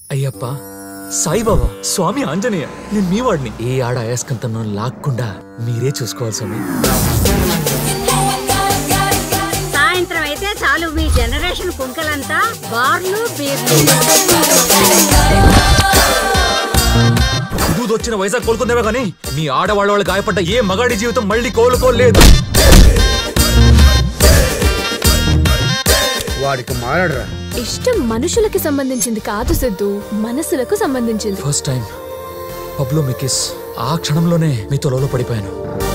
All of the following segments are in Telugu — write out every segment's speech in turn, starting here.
అయ్యప్ప సాయిబాబా స్వామి ఆంజనేయ నేను మీ వాడిని ఏ ఆడ అయస్కంతను లాక్కుండా మీరే చూసుకోవాలి స్వామి సాయంత్రం అయితే చాలు మీ జనరేషన్ కుంకలంతా బార్లు బీర్లు దూదు వచ్చిన వైజాగ్ కోలుకుందేవే కానీ మీ ఆడవాళ్ళ వాళ్ళు గాయపడ్డ ఏ మగాడి జీవితం మళ్ళీ కోలుకోలేదు వాడికి మారడరా ఇష్టం మనుషులకి సంబంధించింది కాదు సిద్ధు మనసులకు సంబంధించింది ఫస్ట్ టైం పబ్లో మీ కిస్ ఆ క్షణంలోనే మీతో లోలో పడిపోయాను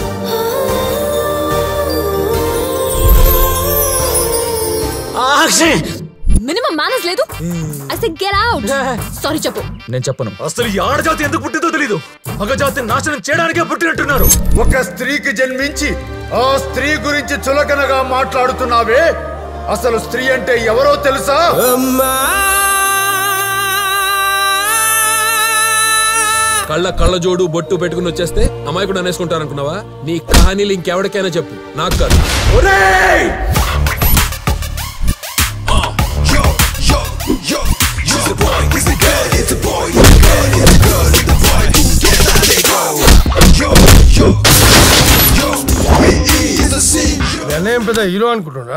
ఆక్షి! మినిమం మేనర్స్ లేదు I say get out sorry చెప్పు నేను చెప్పను అసలు ఈ ఆడజాతి ఎందుకు పుట్టిందో తెలీదు మగజాతిని నాశనం చేయడానికే పుట్టినట్టున్నారు ఒక స్త్రీకి జన్మించి ఆ స్త్రీ గురించి చులకనగా మాట్లాడుతున్నావే అసలు స్త్రీ అంటే ఎవరో తెలుసా కళ్ళ కళ్ళ జోడు బొట్టు పెట్టుకుని వచ్చేస్తే అమాయకుడు అనేసుకుంటారనుకున్నావా నీ కహానీలు ఇంకెవరికైనా చెప్పు నాకు కాదు ఒరేయ్! నేనేం పెద్ద హీరో అనుకుంటున్నా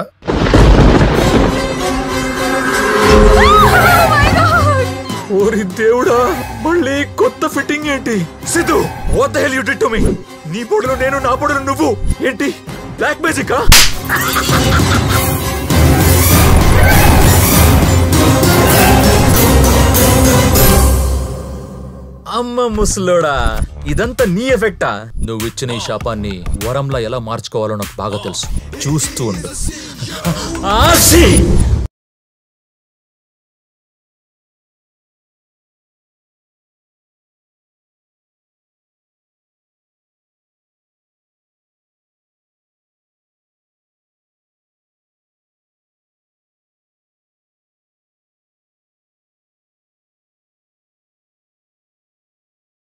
ఓరి దేవుడా మళ్ళీ కొత్త ఫిట్టింగ్ ఏంటి Siddhu what the hell you did to me నీ పొడులు నేను నా పొడులు నువ్వు ఏంటి బ్లాక్ మ్యాజికా అమ్మ ముసలోడా ఇదంతా నీ ఎఫెక్టా నువ్వు ఇచ్చిన ఈ శాపాన్ని వరంలా ఎలా మార్చుకోవాలో నాకు బాగా తెలుసు చూస్తూ ఉండు ఆర్సి